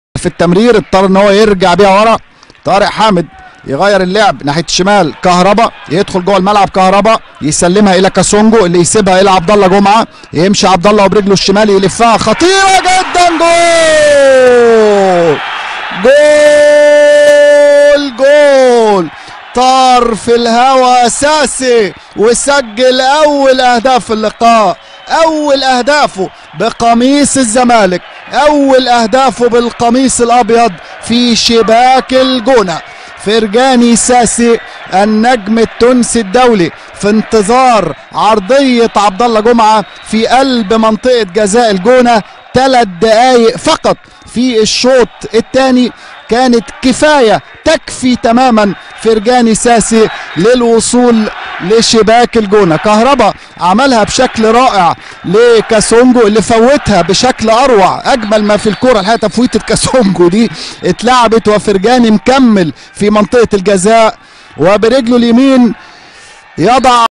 في التمرير اضطر ان هو يرجع بيها ورا طارق حامد يغير اللعب ناحيه الشمال كهربا يدخل جوه الملعب كهربا يسلمها الى كاسونجو اللي يسيبها الى عبد الله جمعه يمشي عبد الله وبرجله الشمال يلفها خطيره جدا جول جول جول طار في الهوا ساسي وسجل اول اهداف اللقاء اول اهدافه بقميص الزمالك اول اهدافه بالقميص الابيض في شباك الجونه فرجاني ساسي النجم التونسي الدولي في انتظار عرضيه عبد الله جمعه في قلب منطقه جزاء الجونه ثلاث دقائق فقط في الشوط الثاني كانت كفايه تكفي تماما فرجاني ساسي للوصول لشباك الجونه كهربا عملها بشكل رائع لكاسونجو اللي فوتها بشكل اروع اجمل ما في الكوره الحقيقه تفويته كاسونجو دي اتلعبت وفرجاني مكمل في منطقه الجزاء وبرجله اليمين يضع